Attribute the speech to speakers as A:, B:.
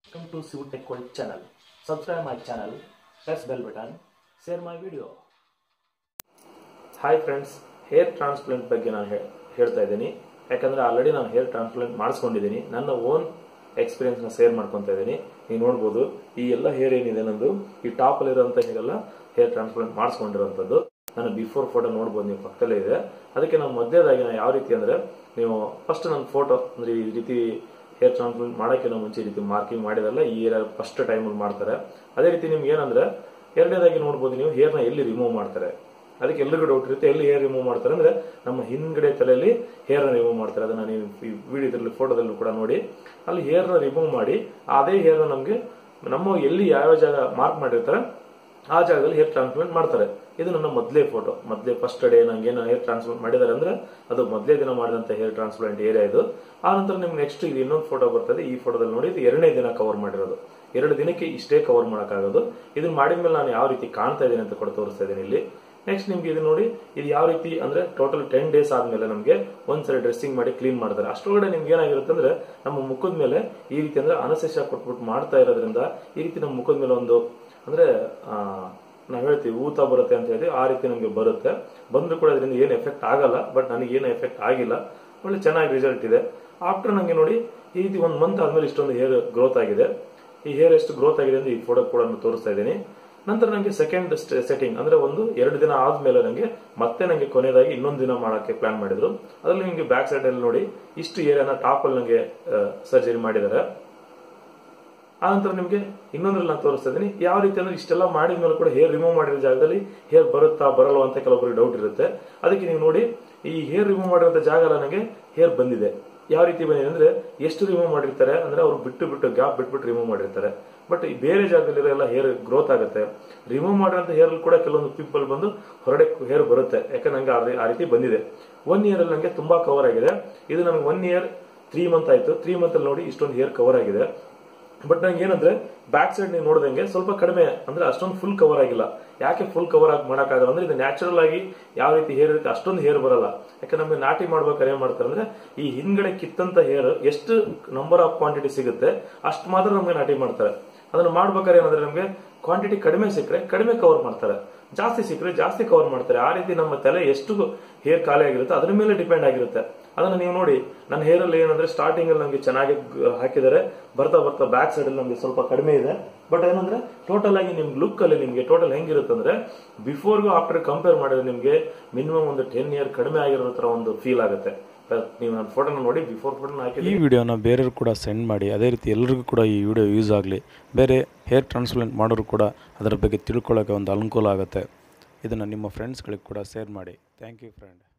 A: Welcome to Sivu Tech World channel. Subscribe my channel, press bell button, share my video. Hi friends hair transplant ಬಗ್ಗೆ ನಾನು ಹೇ- ಹೇಳ್ತಾ ಇದ್ದೀನಿ ಯಾಕಂದ್ರೆ already ನಾನು hair transplant ಮಾಡಿಸ್ಕೊಂಡಿದ್ದೀನಿ ನನ್ನ own ಎಕ್ಸ್ಪೀರಿಯನ್ಸ್ನ share ಮಾಡ್ಕೊತಾ ಇದ್ದೀನಿ ನೀವು ನೋಡ್ಬೋದು ಈ ಎಲ್ಲ ಹೇರ್ ಏನಿದೆ ನಂದು ಈ ಟಾಪ್ ಅಲ್ಲಿರುವಂತ ಹೇರ್ ಎಲ್ಲ ಹೇರ್ ಟ್ರಾನ್ಸ್ಪ್ಲಾಂಟ್ ಮಾಡಿಸ್ಕೊಂಡಿರುವಂಥದ್ದು ನನ್ನ ಬಿಫೋರ್ ಫೋಟೋ ನೋಡ್ಬೋದು ನೀವು ಪಕ್ಕದಲ್ಲೇ ಇದೆ ಅದಕ್ಕೆ ನಾನು ಮಧ್ಯದಾಗಿ ನಾನು ಯಾವ ರೀತಿ ಅಂದ್ರೆ ನೀವು ಫಸ್ಟ್ ನನ್ನ ಫೋಟೋ ಅಂದ್ರೆ ಈ ರೀತಿ ಹೇರ್ ಟ್ರಾನ್ಸ್ಪ್ಲಾಂಟ್ ಮಾಡೋಕ್ಕಿಂತ ಮುಂಚೆ ಈ ರೀತಿ ಮಾರ್ಕಿಂಗ್ ಮಾಡಿದಲ್ಲ ಈ ಏರಿಯಾ ಫಸ್ಟ್ ಟೈಮಲ್ಲಿ ಮಾಡ್ತಾರೆ ಅದೇ ರೀತಿ ನಿಮ್ಗೆ ಏನಂದ್ರೆ ಎರಡನೇದಾಗಿ ನೋಡ್ಬೋದು ನೀವು ಹೇರ್ನ ಎಲ್ಲಿ ರಿಮೂವ್ ಮಾಡ್ತಾರೆ ಅದಕ್ಕೆ ಎಲ್ರಿಗೂ ಡೌಟ್ ಇರುತ್ತೆ ಎಲ್ಲಿ ಹೇರ್ ರಿಮೂವ್ ಮಾಡ್ತಾರೆ ಅಂದ್ರೆ ನಮ್ಮ ಹಿಂದ್ಗಡೆ ತಲೆಯಲ್ಲಿ ಹೇರ್ ರಿಮೂವ್ ಮಾಡ್ತಾರೆ ಅದನ್ನ ನೀವು ಈ ವಿಡಿಯೋದಲ್ಲಿ ಫೋಟೋದಲ್ಲೂ ಕೂಡ ನೋಡಿ ಅಲ್ಲಿ ಹೇರ್ನ ರಿಮೂವ್ ಮಾಡಿ ಅದೇ ಹೇರ್ನ ನಮಗೆ ನಮ್ಮ ಎಲ್ಲಿ ಯಾವ ಜಾಗ ಮಾರ್ಕ್ ಮಾಡಿರ್ತಾರೆ ಆ ಜಾಗದಲ್ಲಿ ಹೇರ್ ಟ್ರಾನ್ಸ್ಪ್ಲಾಂಟ್ ಮಾಡ್ತಾರೆ ಇದು ನನ್ನ ಮೊದಲೇ ಫೋಟೋ ಮೊದಲೇ ಫಸ್ಟ್ ಡೇ ನಂಗೆ ಏನು ಹೇರ್ ಟ್ರಾನ್ಸ್ಪ್ಲಾಂಟ್ ಮಾಡಿದ್ದಾರೆ ಅಂದ್ರೆ ಅದು ಮೊದಲೇ ದಿನ ಮಾಡಿದಂತ ಹೇರ್ ಟ್ರಾನ್ಸ್ಪ್ಲಾಂಟ್ ಏರಿಯಾ ಇದು ಆ ನಂತರ ನಿಮ್ಗೆ ನೆಕ್ಸ್ಟ್ ಇದು ಇನ್ನೊಂದು ಫೋಟೋ ಬರ್ತದೆ ಈ ಫೋಟೋದಲ್ಲಿ ನೋಡಿ ಇದು ಎರಡನೇ ದಿನ ಕವರ್ ಮಾಡಿರೋದು ಎರಡು ದಿನಕ್ಕೆ ಇಷ್ಟೇ ಕವರ್ ಮಾಡೋಕ್ಕಾಗೋದು ಇದನ್ನ ಮಾಡಿದ ಮೇಲೆ ನಾನು ಯಾವ ರೀತಿ ಕಾಣ್ತಾ ಇದ್ದೀನಿ ಅಂತ ಕೂಡ ತೋರಿಸ್ತಾ ಇದ್ದೀನಿ ಇಲ್ಲಿ ನೆಕ್ಸ್ಟ್ ನಿಮ್ಗೆ ಇದು ನೋಡಿ ಇದು ಯಾವ ರೀತಿ ಅಂದ್ರೆ ಟೋಟಲ್ ಟೆನ್ ಡೇಸ್ ಆದ್ಮೇಲೆ ನಮಗೆ ಒಂದ್ಸರಿ ಡ್ರೆಸ್ಸಿಂಗ್ ಮಾಡಿ ಕ್ಲೀನ್ ಮಾಡ್ತಾರೆ ಅಷ್ಟೊಳಗಡೆ ನಿಮ್ಗೆ ಏನಾಗಿರುತ್ತೆ ಅಂದ್ರೆ ನಮ್ಮ ಮುಖದ ಮೇಲೆ ಈ ರೀತಿ ಅಂದ್ರೆ ಅನಸೇಷ ಕೊಟ್ಬಿಟ್ಟು ಮಾಡ್ತಾ ಇರೋದ್ರಿಂದ ಈ ರೀತಿ ನಮ್ಮ ಮುಖದ ಮೇಲೆ ಒಂದು ಅಂದ್ರೆ ಆ, ನಾವ್ ಹೇಳ್ತೀವಿ ಊತ ಬರುತ್ತೆ ಅಂತ ಹೇಳಿ ಆ ರೀತಿ ನಮಗೆ ಬರುತ್ತೆ ಬಂದ್ರು ಕೂಡ ಇದರಿಂದ ಏನು ಎಫೆಕ್ಟ್ ಆಗಲ್ಲ ಬಟ್ ನನಗೆ ಏನು ಎಫೆಕ್ಟ್ ಆಗಿಲ್ಲ ಒಳ್ಳೆ ಚೆನ್ನಾಗಿ ರಿಸಲ್ಟ್ ಇದೆ ಆಫ್ಟರ್ ನಂಗೆ ನೋಡಿ ಈ ರೀತಿ ಒಂದು ಮಂತ್ ಆದ್ಮೇಲೆ ಇಷ್ಟೊಂದು ಹೇರ್ ಗ್ರೋತ್ ಆಗಿದೆ ಈ ಹೇರ್ ಎಷ್ಟು ಗ್ರೋತ್ ಆಗಿದೆ ಅಂತ ಈ ಫೋಟೋ ಕೂಡ ನಾನು ತೋರಿಸ್ತಾ ಇದ್ದೀನಿ ನಂತರ ನನಗೆ ಸೆಕೆಂಡ್ ಸೆಟ್ಟಿಂಗ್ ಅಂದ್ರೆ ಒಂದು ಎರಡು ದಿನ ಆದ್ಮೇಲೆ ನನಗೆ ಮತ್ತೆ ನನಗೆ ಕೊನೆಯದಾಗಿ ಇನ್ನೊಂದು ದಿನ ಮಾಡಕ್ಕೆ ಪ್ಲಾನ್ ಮಾಡಿದ್ರು ಅದ್ರಲ್ಲಿ ನಿಮಗೆ ಬ್ಯಾಕ್ ಸೈಡ್ ಅಲ್ಲಿ ನೋಡಿ ಇಷ್ಟು ಏರಿಯಾನ ಟಾಪ್ ಅಲ್ಲಿ ನನಗೆ ಸರ್ಜರಿ ಮಾಡಿದ್ದಾರೆ ಆ ನಂತರ ನಿಮಗೆ ಇನ್ನೊಂದ್ರಲ್ಲಿ ನಾನು ತೋರಿಸ್ತಾ ಇದ್ದೀನಿ ಯಾವ ರೀತಿ ಅಂದ್ರೆ ಇಷ್ಟೆಲ್ಲ ಮಾಡಿದ ಮೇಲೆ ಕೂಡ ಹೇರ್ ರಿಮೂವ್ ಮಾಡಿರೋ ಜಾಗದಲ್ಲಿ ಹೇರ್ ಬರುತ್ತಾ ಬರಲ್ವಾ ಅಂತ ಕೆಲವೊಬ್ಬರಿಗೆ ಡೌಟ್ ಇರುತ್ತೆ ಅದಕ್ಕೆ ನೀವು ನೋಡಿ ಈ ಹೇರ್ ರಿಮೂವ್ ಮಾಡಿರೋ ಜಾಗ ಎಲ್ಲ ನನಗೆ ಹೇರ್ ಬಂದಿದೆ ಯಾವ ರೀತಿ ಬಂದಿದೆ ಅಂದ್ರೆ ಎಷ್ಟು ರಿಮೂವ್ ಮಾಡಿರ್ತಾರೆ ಅಂದ್ರೆ ಅವ್ರು ಬಿಟ್ಟು ಬಿಟ್ಟು ಗ್ಯಾಪ್ ಬಿಟ್ಬಿಟ್ಟು ರಿಮೂವ್ ಮಾಡಿರ್ತಾರೆ ಬಟ್ ಈ ಬೇರೆ ಜಾಗದಲ್ಲಿರೋ ಎಲ್ಲ ಹೇರ್ ಗ್ರೋತ್ ಆಗುತ್ತೆ ರಿಮೂವ್ ಮಾಡಿರೋಂಥ ಹೇರ್ ಕೂಡ ಕೆಲವೊಂದು ಪಿಂಪಲ್ ಬಂದು ಹೊರಡೆ ಹೇರ್ ಬರುತ್ತೆ ಯಾಕಂದ್ರೆ ನಂಗೆ ಆ ರೀ- ಆ ರೀತಿ ಬಂದಿದೆ ಒನ್ ಇಯರ್ ಅಲ್ಲಿ ನನಗೆ ತುಂಬಾ ಕವರ್ ಆಗಿದೆ ಇದು ನನಗೆ ಒನ್ ಇಯರ್ ತ್ರೀ ಮಂತ್ ಆಯ್ತು ತ್ರೀ ಮಂತ್ ಅಲ್ಲಿ ನೋಡಿ ಇಷ್ಟೊಂದು ಹೇರ್ ಕವರ್ ಆಗಿದೆ ಬಟ್ ನಂಗೆ ಏನಂದ್ರೆ ಬ್ಯಾಕ್ ಸೈಡ್ ನೀವು ನೋಡಿದಂಗೆ ಸ್ವಲ್ಪ ಕಡಿಮೆ ಅಂದ್ರೆ ಅಷ್ಟೊಂದು ಫುಲ್ ಕವರ್ ಆಗಿಲ್ಲ ಯಾಕೆ ಫುಲ್ ಕವರ್ ಆಗಿ ಮಾಡಕ್ಕಾಗಲ್ಲ ಅಂದ್ರೆ ಇದು ನ್ಯಾಚುರಲ್ ಆಗಿ ಯಾವ ರೀತಿ ಹೇರ್ ಇರುತ್ತೆ ಅಷ್ಟೊಂದು ಹೇರ್ ಬರಲ್ಲ ಯಾಕೆ ನಮಗೆ ನಾಟಿ ಮಾಡ್ಬೇಕಾದ್ರೆ ಏನ್ ಮಾಡ್ತಾರೆ ಅಂದ್ರೆ ಈ ಹಿಂದ್ಗಡೆ ಕಿತ್ತಂತ ಹೇರ್ ಎಷ್ಟು ನಂಬರ್ ಆಫ್ ಕ್ವಾಂಟಿಟಿ ಸಿಗುತ್ತೆ ಅಷ್ಟು ಮಾತ್ರ ನಮಗೆ ನಾಟಿ ಮಾಡ್ತಾರೆ ಅದನ್ನ ಮಾಡ್ಬೇಕಾದ್ರೆ ಏನಂದ್ರೆ ನಮಗೆ ಕ್ವಾಂಟಿಟಿ ಕಡಿಮೆ ಸಿಕ್ಕರೆ ಕಡಿಮೆ ಕವರ್ ಮಾಡ್ತಾರೆ ಜಾಸ್ತಿ ಸಿಕ್ಕರೆ ಜಾಸ್ತಿ ಕವರ್ ಮಾಡ್ತಾರೆ ಆ ರೀತಿ ನಮ್ಮ ತಲೆ ಎಷ್ಟು ಹೇರ್ ಖಾಲಿ ಆಗಿರುತ್ತೆ ಅದ್ರ ಮೇಲೆ ಡಿಪೆಂಡ್ ಆಗಿರುತ್ತೆ ಅದನ್ನ ನೀವು ನೋಡಿ ನನ್ನ ಹೇರ್ ಅಲ್ಲಿ ಏನಂದ್ರೆ ಸ್ಟಾರ್ಟಿಂಗ್ ಅಲ್ಲಿ ನಮಗೆ ಚೆನ್ನಾಗಿ ಗ್- ಹಾಕಿದ್ದಾರೆ ಬರ್ತಾ ಬರ್ತಾ ಬ್ಯಾಕ್ ಸೈಡ್ ಅಲ್ಲಿ ನಮಗೆ ಸ್ವಲ್ಪ ಕಡಿಮೆ ಇದೆ ಬಟ್ ಏನಂದ್ರೆ ಟೋಟಲ್ ಆಗಿ ನಿಮ್ ಲುಕ್ ಅಲ್ಲಿ ನಿಮ್ಗೆ ಟೋಟಲ್ ಹೆಂಗಿರುತ್ತೆ ಅಂದ್ರೆ ಬಿಫೋರ್ಗೂ ಆಫ್ಟರ್ ಕಂಪೇರ್ ಮಾಡಿದ್ರೆ ನಿಮ್ಗೆ ಮಿನಿಮಮ್ ಒಂದು ಟೆನ್ ಇಯರ್ ಕಡಿಮೆ ಆಗಿರೋ ತರ ಒಂದು ಫೀಲ್ ಆಗುತ್ತೆ ನೀವು ನನ್ನ ಫೋಟೋನ ನೋಡಿ ಬಿಫೋರ್ ಫೋಟೋನ ಹಾಕಿ
B: ಈ ವಿಡಿಯೋನ ಬೇರೆಯವ್ರು ಕೂಡ ಸೆಂಡ್ ಮಾಡಿ ಅದೇ ರೀತಿ ಎಲ್ರಿಗೂ ಕೂಡ ಈ ವಿಡಿಯೋ ಯೂಸ್ ಆಗಲಿ ಬೇರೆ ಹೇರ್ ಟ್ರಾನ್ಸ್ಪ್ಲಾಂಟ್ ಮಾಡೋರು ಕೂಡ ಅದರ ಬಗ್ಗೆ ತಿಳ್ಕೊಳ್ಳೋಕೆ ಒಂದು ಅನುಕೂಲ ಆಗುತ್ತೆ ಇದನ್ನು ನಿಮ್ಮ ಫ್ರೆಂಡ್ಸ್ಗಳಿಗೆ ಕೂಡ ಶೇರ್ ಮಾಡಿ ಥ್ಯಾಂಕ್ ಯು ಫ್ರೆಂಡ್